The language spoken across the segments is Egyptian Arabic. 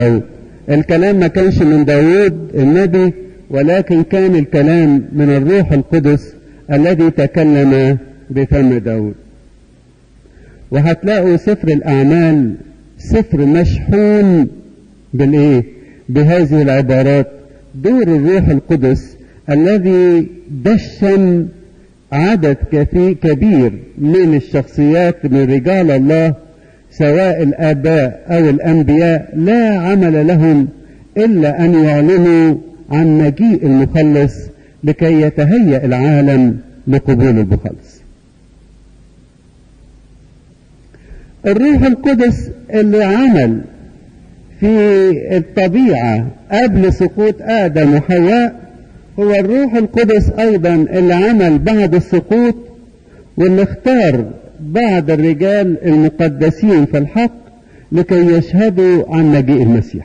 الكلام ما كانش من داود النبي ولكن كان الكلام من الروح القدس الذي تكلم بفم داود وهتلاقوا سفر الأعمال سفر مشحون بالإيه؟ بهذه العبارات دور الروح القدس الذي دشن عدد كثير كبير من الشخصيات من رجال الله سواء الآباء أو الأنبياء لا عمل لهم إلا أن يعلنوا عن مجيء المخلص لكي يتهيأ العالم لقبول المخلص الروح القدس اللي عمل في الطبيعة قبل سقوط آدم وحواء هو الروح القدس أيضا اللي عمل بعد السقوط واللي اختار بعض الرجال المقدسين في الحق لكي يشهدوا عن مجيء المسيح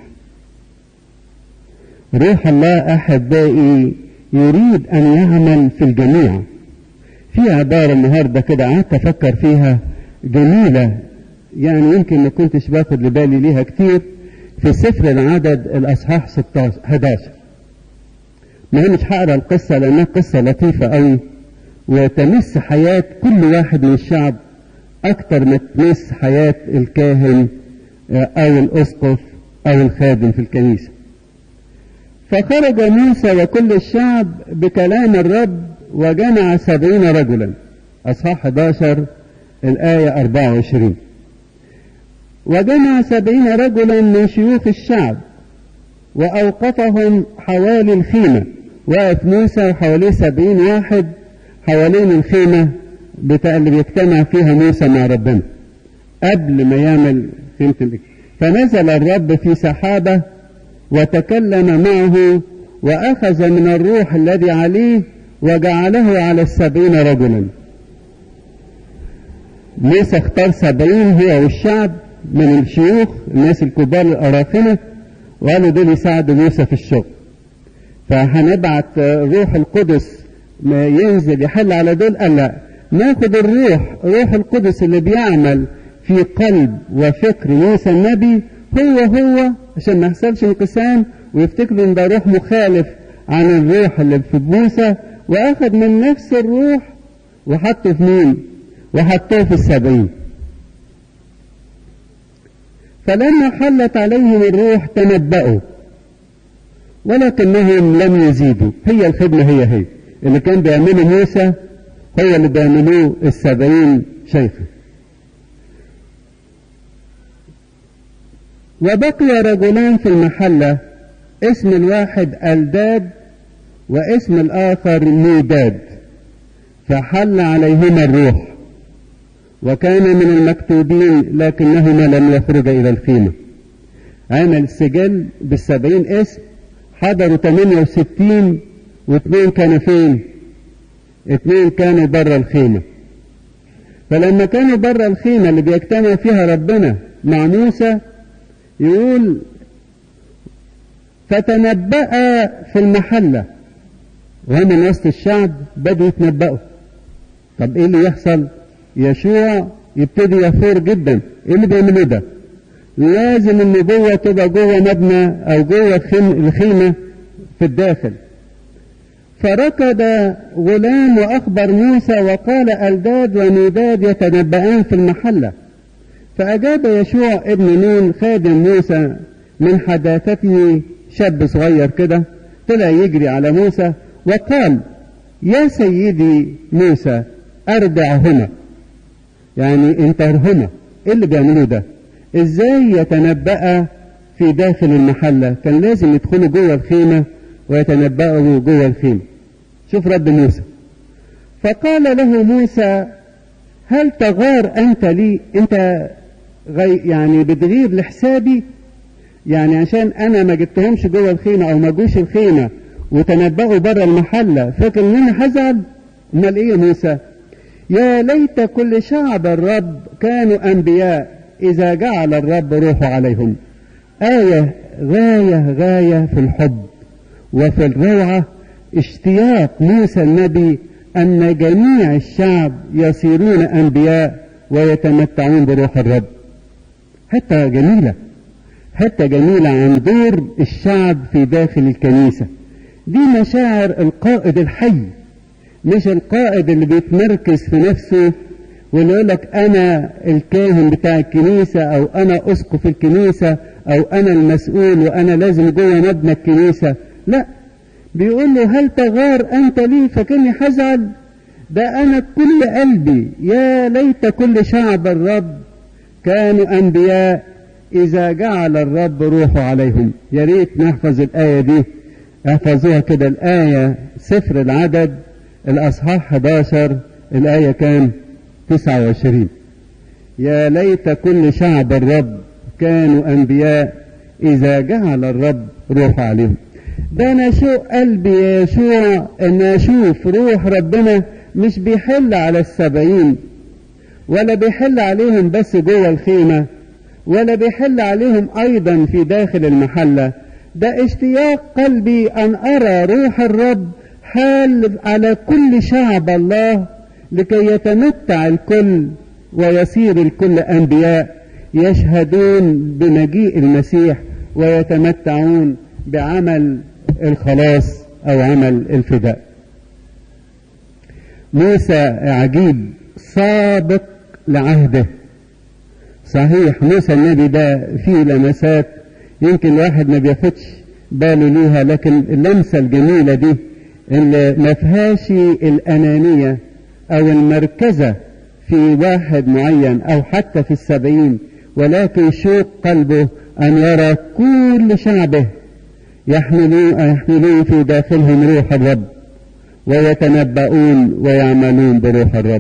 روح الله أحبائي يريد أن يعمل في الجميع في عبارة النهاردة كده قعدت أفكر فيها جميلة يعني يمكن ما كنتش باخد لبالي ليها كتير في سفر العدد الأصحاح 16 11 ما هي مش هقرا القصة لأنها قصة لطيفة قوي وتمس حياة كل واحد من الشعب أكتر ما تمس حياة الكاهن أو الأسقف أو الخادم في الكنيسة فخرج موسى وكل الشعب بكلام الرب وجمع سبعين رجلا أصحاح 11 الآية 24 وجمع سبعين رجلا من شيوخ الشعب وأوقفهم حوالي الخيمة وقف موسى وحواليه سبعين واحد حوالين الخيمة بتاع اللي بيجتمع فيها موسى مع ربنا قبل ما يعمل خيمة الإكرام فنزل الرب في سحابة وتكلم معه وأخذ من الروح الذي عليه وجعله على السبعين رجلا موسى اختار سبعين هو والشعب من الشيوخ الناس الكبار الأراخنة وقالوا دول يساعدوا موسى في الشغل فهنبعت روح القدس ما ينزل يحل على دول قال لا ناخد الروح روح القدس اللي بيعمل في قلب وفكر موسى النبي هو هو عشان ما يحصلش انقسام ويفتكروا ان ده روح مخالف عن الروح اللي في موسى واخد من نفس الروح وحطه في مين وحطوه في السبعين فلما حلت عليهم الروح تنبأوا ولكنهم لم يزيدوا هي الخدمة هي هي اللي كان بيعمله موسى هو اللي بيعملوه السبعين شيخا وبقي رجلان في المحلة اسم الواحد ألداد واسم الآخر ميداد فحل عليهما الروح وكان من المكتوبين لكنهما لم يخرجا إلى الخيمة عمل سجل بالسبعين اسم حضروا 68 واثنين كانوا فين اثنين كانوا بره الخيمة فلما كانوا بره الخيمة اللي بيجتمع فيها ربنا مع موسى يقول فتنبأ في المحلة وهم من وسط الشعب بدوا يتنبأوا طب ايه اللي يحصل يشوع يبتدي يثور جدا ايه اللي بيعملوا ده لازم النبوة تبقى جوه مبنى او جوه الخيمة في الداخل فركض غلام واخبر موسى وقال الداد وميداد يتنبأان في المحلة فأجاب يشوع ابن نون خادم موسى من حداثته شاب صغير كده طلع يجري على موسى وقال يا سيدي موسى أردعهما يعني انتهرهما ايه اللي بيعملوا ده ازاي يتنبأ في داخل المحلة كان لازم يدخلوا جوه الخيمة ويتنبأوا جوه الخيمة شوف رد موسى فقال له موسى هل تغار أنت لي أنت غي يعني بتغير لحسابي يعني عشان أنا ما جبتهمش جوه الخيمة أو ما جوش الخيمة وتنبأوا بره المحلة فاكر إن أنا هزعل أمال إيه يا موسى يا ليت كل شعب الرب كانوا أنبياء إذا جعل الرب روحه عليهم آية غاية غاية في الحب وفي الروعة اشتياق موسى النبي أن جميع الشعب يصيرون أنبياء ويتمتعون بروح الرب حتى جميلة حتة جميلة عن دور الشعب في داخل الكنيسة دي مشاعر القائد الحي مش القائد اللي بيتمركز في نفسه واللي يقول لك انا الكاهن بتاع الكنيسة او انا اسقف الكنيسة او انا المسؤول وانا لازم جوه مبنى الكنيسة لا بيقول له هل تغار انت لي فكني حزعل ده انا كل قلبي يا ليت كل شعب الرب كانوا انبياء اذا جعل الرب روحه عليهم يا ريت نحفظ الايه دي احفظوها كده الايه سفر العدد الاصحاح 11 الايه كام 29 يا ليت كل شعب الرب كانوا انبياء اذا جعل الرب روحه عليهم ده انا شوق قلبي يا يشوع ان اشوف روح ربنا مش بيحل على السبعين ولا بيحل عليهم بس جوه الخيمة ولا بيحل عليهم ايضا في داخل المحلة ده اشتياق قلبي ان ارى روح الرب حال على كل شعب الله لكي يتمتع الكل ويصير الكل انبياء يشهدون بمجيء المسيح ويتمتعون بعمل الخلاص او عمل الفداء موسى عجيب سابق لعهده صحيح موسى النبي ده فيه لمسات يمكن الواحد ما بياخدش باله ليها لكن اللمسة الجميلة دي اللي ما فيهاش الأنانية أو المركزة في واحد معين أو حتى في السبعين ولكن شوق قلبه أن يرى كل شعبه يحملون, يحملون في داخلهم روح الرب ويتنبؤون ويعملون بروح الرب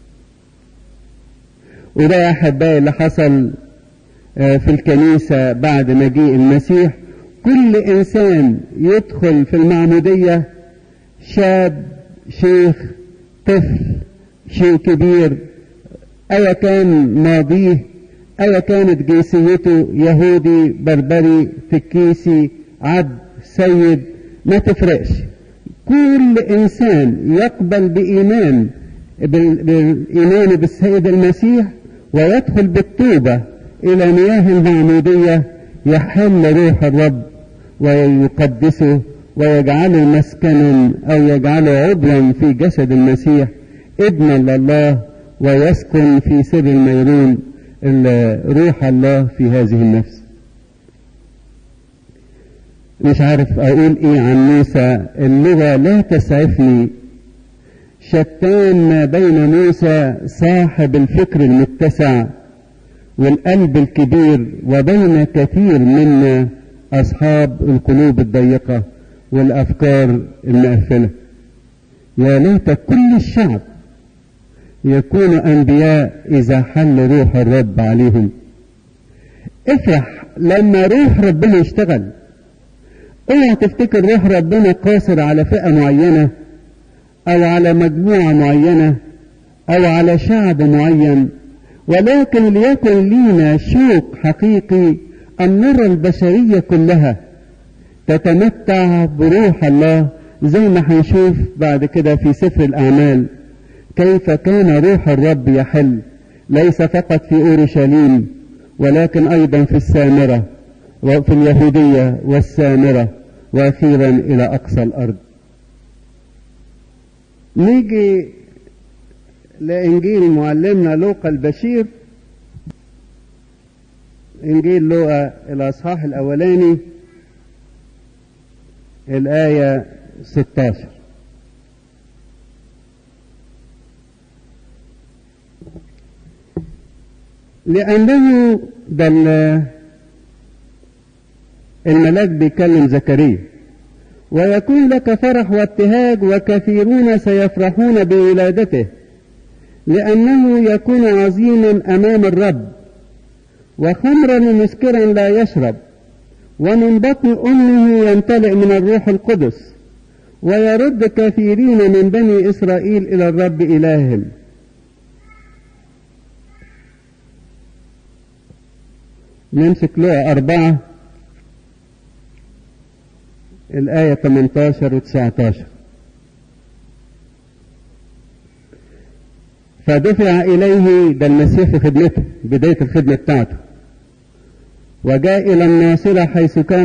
وده يا أحبائي اللي حصل في الكنيسة بعد مجيء المسيح كل إنسان يدخل في المعمودية شاب شيخ طفل شيء كبير أو كان ماضيه أو كانت جنسيته يهودي بربري تكيسي عبد سيد ما تفرقش كل إنسان يقبل بإيمان بالإيمان بالسيد المسيح ويدخل بالتوبة إلى مياه المعمودية يحل روح الرب ويقدسه ويجعله مسكنا أو يجعله عضوا في جسد المسيح ابنا لله ويسكن في سر الميرون روح الله في هذه النفس مش عارف اقول ايه عن موسى اللغة لا تسعفني شتان ما بين موسى صاحب الفكر المتسع والقلب الكبير وبين كثير منا اصحاب القلوب الضيقة والافكار المقفلة يا ليت كل الشعب يكون انبياء اذا حل روح الرب عليهم افرح لما روح ربنا يشتغل اوعى تفتكر روح ربنا قاصر على فئة معينة او على مجموعة معينة او على شعب معين ولكن ليكن لينا شوق حقيقي ان نرى البشرية كلها تتمتع بروح الله زي ما هنشوف بعد كده في سفر الاعمال كيف كان روح الرب يحل ليس فقط في اورشليم ولكن ايضا في السامره وفي اليهوديه والسامره واخيرا الى اقصى الارض نيجي لانجيل معلمنا لوقا البشير انجيل لوقا الاصحاح الاولاني الايه 16 لأنه ده الملاك بيكلم زكريا ويكون لك فرح وابتهاج وكثيرون سيفرحون بولادته لأنه يكون عظيما أمام الرب وخمرا مسكرا لا يشرب ومن بطن أمه يمتلئ من الروح القدس ويرد كثيرين من بني إسرائيل إلى الرب إلههم نمسك لقى أربعة الآية 18 و 19 فدفع إليه ده المسيح في خدمته بداية الخدمة بتاعته وجاء إلى الناصرة حيث كان